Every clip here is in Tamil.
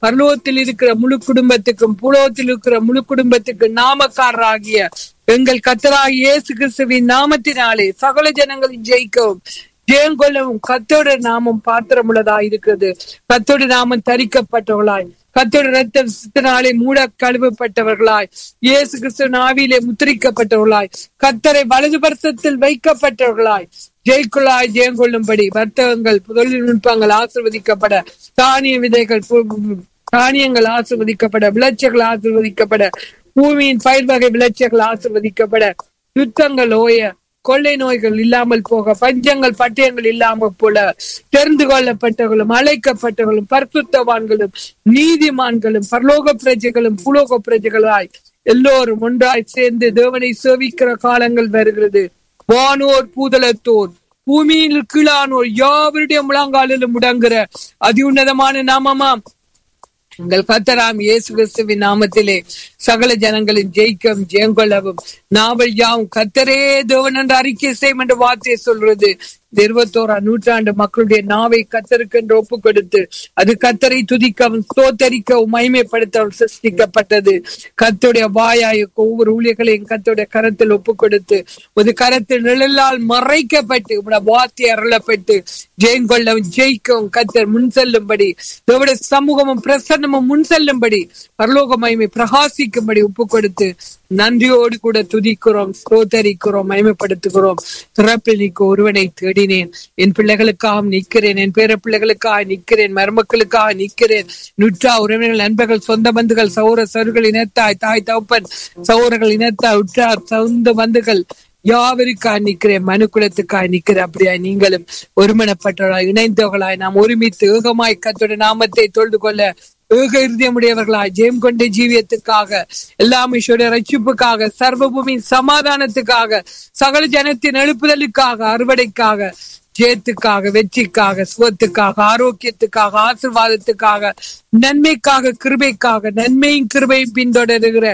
பரலோகத்தில் இருக்கிற முழு குடும்பத்துக்கும் புலோகத்தில் இருக்கிற முழு குடும்பத்துக்கும் நாமக்காரராகிய எங்கள் கத்தராகிய இயேசு கிறிஸ்துவின் நாமத்தினாலே சகல ஜனங்களின் ஜெயிக்கவும் ஜெயம் கொள்ளவும் கத்தோட நாமம் பாத்திரமுள்ளதா இருக்கிறது கத்தோட நாமம் தரிக்கப்பட்டவர்களாய் கத்தோட ரத்தம் சித்தனாலே மூட கழுவப்பட்டவர்களாய் இயேசு கிறிஸ்து நாவிலே முத்திரிக்கப்பட்டவர்களாய் கத்தரை வலது பரிசத்தில் வைக்கப்பட்டவர்களாய் ஜெய்குள்ளாய் ஜெயம் கொள்ளும்படி வர்த்தகங்கள் தொழில்நுட்பங்கள் ஆசிர்வதிக்கப்பட தானிய விதைகள் பு- தானியங்கள் ஆசிர்வதிக்கப்பட விளைச்சல்கள் ஆசிர்வதிக்கப்பட பூமியின் பயிர் வகை விளைச்சல்கள் ஆசிர்வதிக்கப்பட யுத்தங்கள் ஓய கொள்ளை நோய்கள் இல்லாமல் போக பஞ்சங்கள் பட்டயங்கள் இல்லாமல் போல தெரிந்து கொள்ளப்பட்டவர்களும் அழைக்கப்பட்டவர்களும் பரிசுத்தவான்களும் நீதிமான்களும் பரலோக பிரஜைகளும் புலோக பிரஜைகளாய் எல்லோரும் ஒன்றாய் சேர்ந்து தேவனை சேவிக்கிற காலங்கள் வருகிறது வானோர் பூதலத்தோர் பூமியில் கீழானோர் யாவருடைய முழங்காலிலும் முடங்குற அதி உன்னதமான நாமமாம் உங்கள் கத்தராம் இயேசு கிறிஸ்துவின் நாமத்திலே சகல ஜனங்களின் ஜெயிக்கும் ஜெயங்கொள்ளவும் நாவல் யாவும் கத்தரே தேவன் என்று அறிக்கை செய்யும் என்ற வார்த்தையை சொல்றது இந்த இருபத்தோராம் நூற்றாண்டு மக்களுடைய நாவை கத்தருக்கு என்று ஒப்பு கொடுத்து அது கத்தரை துதிக்கவும் ஸ்தோத்தரிக்கவும் மகிமைப்படுத்தவும் சிருஷ்டிக்கப்பட்டது கத்துடைய வாயாய ஒவ்வொரு ஊழியர்களையும் கத்துடைய கரத்தில் ஒப்பு கொடுத்து ஒரு கரத்தில் நிழலால் மறைக்கப்பட்டு உம்முடைய வார்த்தை அருளப்பட்டு ஜெயங்கொள்ளவும் ஜெயிக்கவும் கத்தர் முன் செல்லும்படி தேவடைய சமூகமும் பிரசன்னமும் முன் செல்லும்படி பரலோக மகிமை பிரகாசிக்கும்படி ஒப்பு கொடுத்து நன்றியோடு கூட துதிக்கிறோம் ஸ்தோத்தரிக்கிறோம் மகிமைப்படுத்துகிறோம் திறப்பில் நீக்கு ஒருவனை தேடினேன் என் பிள்ளைகளுக்காக நிக்கிறேன் என் பேர பிள்ளைகளுக்காக நிக்கிறேன் மருமக்களுக்காக நிக்கிறேன் நுற்றா உறவினர்கள் நண்பர்கள் சொந்த பந்துகள் சௌர சருகள் இனத்தாய் தாய் தகப்பன் சௌரர்கள் இனத்தாய் உற்றார் சொந்த பந்துகள் யாவருக்காய் நிக்கிறேன் மனு குலத்துக்காய் நிக்கிறேன் அப்படியா நீங்களும் ஒருமனப்பட்டவர்களாய் இணைந்தவர்களாய் நாம் ஒருமித்து ஏகமாய் கத்தோட நாமத்தை தொழுது கொள்ள ஏக இருதயமுடையவர்களாய் ஜெயம் கொண்ட ஜீவியத்துக்காக எல்லாம் ஈஸ்வர ரட்சிப்புக்காக சர்வபூமியின் சமாதானத்துக்காக சகல ஜனத்தின் எழுப்புதலுக்காக அறுவடைக்காக ஜெயத்துக்காக வெற்றிக்காக சுகத்துக்காக ஆரோக்கியத்துக்காக ஆசிர்வாதத்துக்காக நன்மைக்காக கிருபைக்காக நன்மையும் கிருபையும் பின்தொடருகிற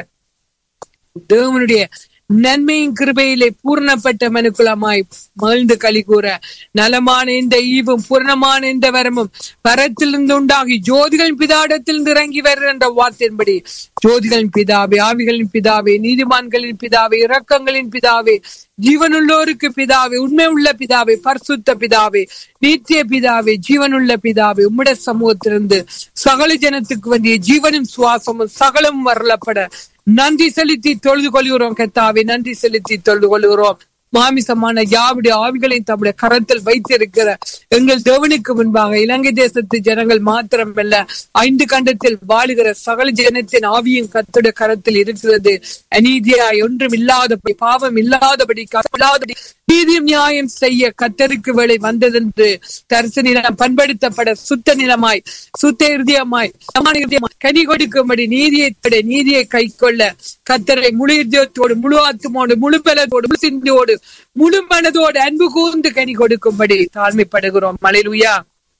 தேவனுடைய நன்மையின் கிருபையிலே பூர்ணப்பட்ட மனுக்குலமாய் மகிழ்ந்து களி கூற நலமான இந்த ஈவும் பூர்ணமான இந்த வரமும் பரத்திலிருந்து உண்டாகி ஜோதிகளின் பிதாடத்திலிருந்து இறங்கி வருகின்ற வார்த்தையின்படி ஜோதிகளின் பிதாவே ஆவிகளின் பிதாவே நீதிமான்களின் பிதாவே இரக்கங்களின் பிதாவே ஜீவனுள்ளோருக்கு பிதாவே உண்மை உள்ள பிதாவே பரிசுத்த பிதாவே நித்திய பிதாவே ஜீவனுள்ள பிதாவே உம்முடைய சமூகத்திலிருந்து சகல ஜனத்துக்கு வேண்டிய ஜீவனும் சுவாசமும் சகலம் வரலப்பட நன்றி செலுத்தி தொழுது கொள்கிறோம் கத்தாவே நன்றி செலுத்தி தொழுது கொள்கிறோம் மாமிசமான யாவுடைய ஆவிகளையும் தம்முடைய கரத்தில் வைத்திருக்கிற எங்கள் தேவனுக்கு முன்பாக இலங்கை தேசத்து ஜனங்கள் மாத்திரமல்ல ஐந்து கண்டத்தில் வாழுகிற சகல ஜனத்தின் ஆவியும் கத்துடைய கரத்தில் இருக்கிறது அநீதியாய் ஒன்றும் இல்லாதபடி பாவம் இல்லாதபடி இல்லாதபடி நீதியும் நியாயம் செய்ய கத்தருக்கு வேலை வந்ததென்று தரிசு நிலம் பண்படுத்தப்பட சுத்த நிலமாய் சுத்த இருதயமாய் சமான இருதயமாய் கனி கொடுக்கும்படி நீதியை தட நீதியை கை கொள்ள கத்தரை முழு இருதயத்தோடு முழு ஆத்துமோடு முழு பலத்தோடு முழு சிந்தியோடு முழு மனதோடு அன்பு கூர்ந்து கனி கொடுக்கும்படி தாழ்மைப்படுகிறோம் மலையிலுயா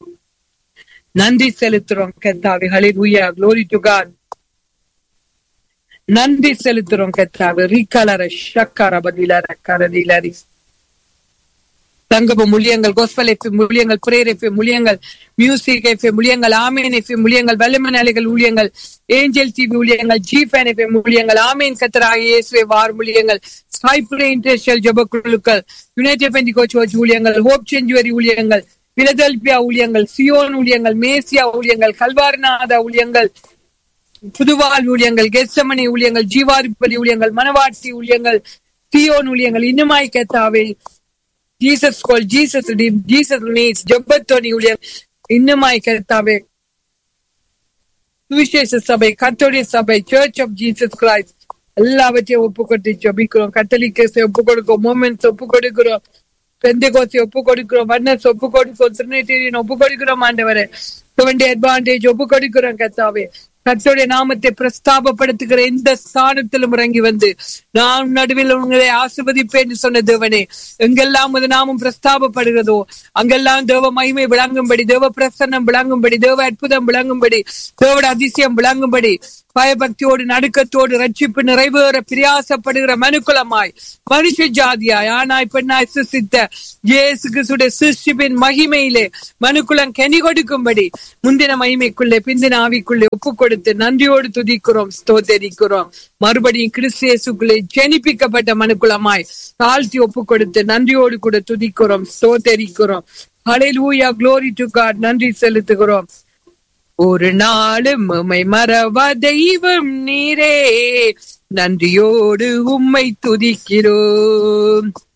நன்றி செலுத்துறோம் கத்தாவி ஹலிலுயா க்ளோரி டு காட் நன்றி செலுத்துறோம் கத்தாவி ரீகலர ஷக்கர பதிலர கரதிலரி தங்கப முழியங்கள் கோஸ்பல் எஃப் முழியங்கள் பிரேயர் எஃப் முழியங்கள் மியூசிக் எஃப் முழியங்கள் ஆமேன் எஃப் முழியங்கள் வல்லமன் அலைகள் ஊழியங்கள் ஏஞ்சல் டிவி ஊழியங்கள் ஜிஃபேன் எஃப் ஊழியங்கள் ஆமேன் கத்தராக இயேசுவே வார் ஊழியங்கள் சாய்புரே இன்டர்நேஷனல் ஜப குழுக்கள் யுனைடெட் பெண்டிகோ சர்ச் ஊழியங்கள் ஹோப் செஞ்சுவரி ஊழியங்கள் பிலதெல்பியா ஊழியங்கள் சியோன் ஊழியங்கள் மேசியா ஊழியங்கள் கல்வாரிநாத ஊழியங்கள் புதுவாழ் ஊழியங்கள் கெஸ்டமணி ஊழியங்கள் ஜீவாரிப்பதி ஊழியங்கள் மனவாட்சி ஊழியங்கள் சியோன் ஊழியங்கள் இன்னுமாய் கத்தாவே Jesus call Jesus Jesus meets ஜொப்பத்தோனி ஊழியர் இன்னுமாய் கர்த்தாவே சுவிசேஷ சபை கத்தோடைய சபை சர்ச் ஆஃப் ஜீசஸ் கிரைஸ்ட் எல்லாவற்றையும் ஒப்பு கொடுத்து ஜபிக்கிறோம் கத்தலிக்கஸை ஒப்பு கொடுக்கிறோம் மூமெண்ட்ஸ் ஒப்பு கொடுக்கிறோம் பெந்தகோசை ஒப்பு கொடுக்கிறோம் வர்ணஸ் ஒப்பு கொடுக்கிறோம் திருநெட்டீரியன் ஒப்பு கொடுக்கிறோம் ஆண்டவரே வேண்டிய அட்வான்டேஜ் ஒப்பு கொடுக்கிறோம் கத்தாவே கர்த்தருடைய நாமத்தை பிரஸ்தாபப்படுத்துகிற எந்த ஸ்தானத்திலும் இறங்கி வந்து நான் நடுவில் உங்களை ஆசிர்வதிப்பேன் சொன்ன தேவனே எங்கெல்லாம் உமது நாமம் பிரஸ்தாபப்படுகிறதோ அங்கெல்லாம் தேவ மகிமை விளங்கும்படி தேவ பிரசன்னம் விளங்கும்படி தேவ அற்புதம் விளங்கும்படி தேவோட அதிசயம் விளங்கும்படி பயபக்தியோடு நடுக்கத்தோடு ரட்சிப்பு நிறைவேற பிரியாசப்படுகிற மனுக்குலமாய் மனுஷ ஜாதியாய் ஆனாய் பெண்ணாய் சிருஷ்டித்த இயேசு கிறிஸ்துடைய சிருஷ்டிப்பின் மகிமையிலே மனுக்குலம் கனி கொடுக்கும்படி முந்தின மகிமைக்குள்ளே பிந்தின ஆவிக்குள்ளே ஒப்பு கொடுத்து நன்றியோடு துதிக்கிறோம் ஸ்தோத்தரிக்கிறோம் மறுபடியும் கிறிஸ்தியேசுக்குள்ளே ஜெனிப்பிக்கப்பட்ட மனுக்குலமாய் தாழ்த்தி ஒப்பு கொடுத்து நன்றியோடு கூட துதிக்கிறோம் ஸ்தோத்தரிக்கிறோம் ஹalleluya glory to God நன்றி செலுத்துகிறோம் ஒரு நாளும் உம்மை மறவா தெய்வம் நீரே நன்றியோடு உம்மை துதிக்கிறோம்